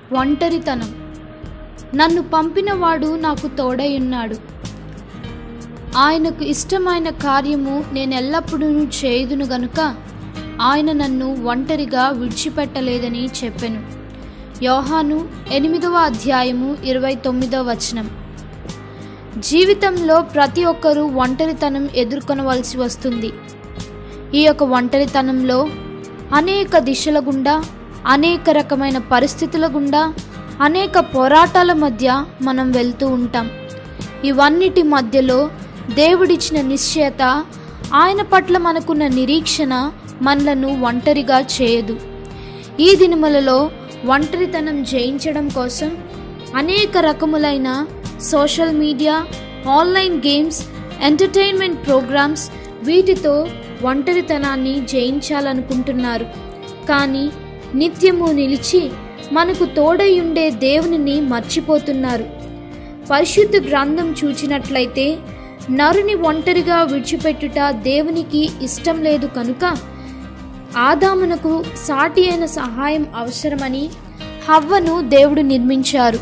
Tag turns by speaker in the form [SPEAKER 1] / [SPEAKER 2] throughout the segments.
[SPEAKER 1] ఒంటరితనం నన్ను పంపినవాడు నాకు తోడై ఉన్నాడు ఆయనకు ఇష్టమైన కార్యము నేను ఎల్లప్పుడూ చేయుదును గనుక ఆయన నన్ను ఒంటరిగా విడిచిపెట్టలేదని చెప్పెను యోహాను ఎనిమిదవ అధ్యాయము ఇరవై తొమ్మిదవ వచనం జీవితంలో ప్రతి ఒక్కరూ ఒంటరితనం ఎదుర్కొనవలసి వస్తుంది ఈ యొక్క ఒంటరితనంలో అనేక దిశల గుండా అనేక రకమైన పరిస్థితుల గుండా అనేక పోరాటాల మధ్య మనం వెళ్తూ ఉంటాం ఇవన్నిటి మధ్యలో దేవుడిచ్చిన నిశ్చయత ఆయన పట్ల మనకున్న నిరీక్షణ మనలను ఒంటరిగా చేయదు ఈ దినములలో ఒంటరితనం జయించడం కోసం అనేక రకములైన social media online games entertainment programmes వీటితో ఒంటరితనాన్ని జయించాలనుకుంటున్నారు కానీ నిత్యము నిలిచి మనకు తోడై ఉండే దేవునిని మర్చిపోతున్నారు పరిశుద్ధ గ్రంథం చూచినట్లయితే నరుని ఒంటరిగా విడిచిపెట్టుట దేవునికి ఇష్టం లేదు కనుక ఆదామునకు సాటి అయిన సహాయం అవసరమని హవ్వను దేవుడు నిర్మించారు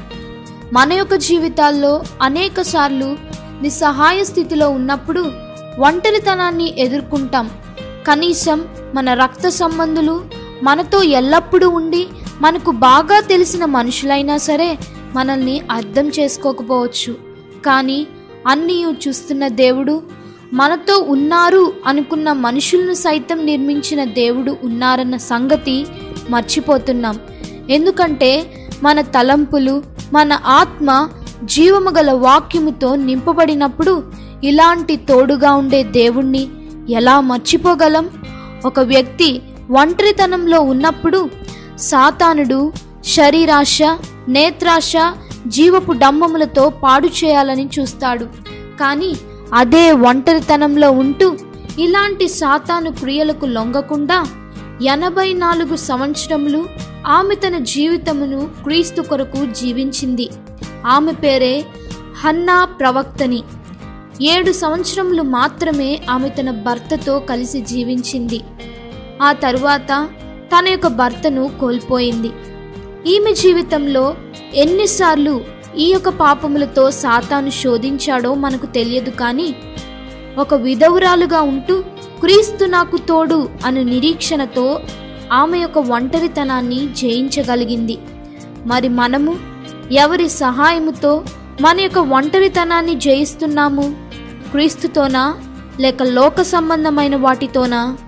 [SPEAKER 1] మన యొక్క జీవితాల్లో అనేక సార్లు నిస్సహాయ స్థితిలో ఉన్నప్పుడు ఒంటరితనాన్ని ఎదుర్కొంటాం కనీసం మన రక్త సంబంధులు మనతో ఎల్లప్పుడూ ఉండి మనకు బాగా తెలిసిన మనుషులైనా సరే మనల్ని అర్థం చేసుకోకపోవచ్చు కానీ అన్నీ చూస్తున్న దేవుడు మనతో ఉన్నారు అనుకున్న మనుషులను సైతం నిర్మించిన దేవుడు ఉన్నారన్న సంగతి మర్చిపోతున్నాం ఎందుకంటే మన తలంపులు మన ఆత్మ జీవము గల వాక్యముతో నింపబడినప్పుడు ఇలాంటి తోడుగా ఉండే దేవుణ్ణి ఎలా మర్చిపోగలం ఒక వ్యక్తి ఒంటరితనంలో ఉన్నప్పుడు సాతానుడు శరీరాశ నేత్రాశ జీవపు డమ్మములతో పాడు చేయాలని చూస్తాడు కానీ అదే ఒంటరితనంలో ఉంటూ ఇలాంటి సాతాను క్రియలకు లొంగకుండా ఎనభై నాలుగు సంవత్సరములు ఆమె తన జీవితమును క్రీస్తు కొరకు జీవించింది ఆమె పేరే హన్నా ప్రవక్తని ఏడు సంవత్సరములు మాత్రమే ఆమె తన భర్తతో కలిసి జీవించింది ఆ తరువాత తన యొక్క భర్తను కోల్పోయింది ఈమె జీవితంలో ఎన్నిసార్లు ఈ యొక్క పాపములతో సాతాను శోధించాడో మనకు తెలియదు కానీ ఒక విధవురాలుగా ఉంటూ క్రీస్తు నాకు తోడు అను నిరీక్షణతో ఆమె యొక్క ఒంటరితనాన్ని జయించగలిగింది మరి మనము ఎవరి సహాయముతో మన యొక్క ఒంటరితనాన్ని జయిస్తున్నాము క్రీస్తుతోనా లేక లోక సంబంధమైన వాటితోనా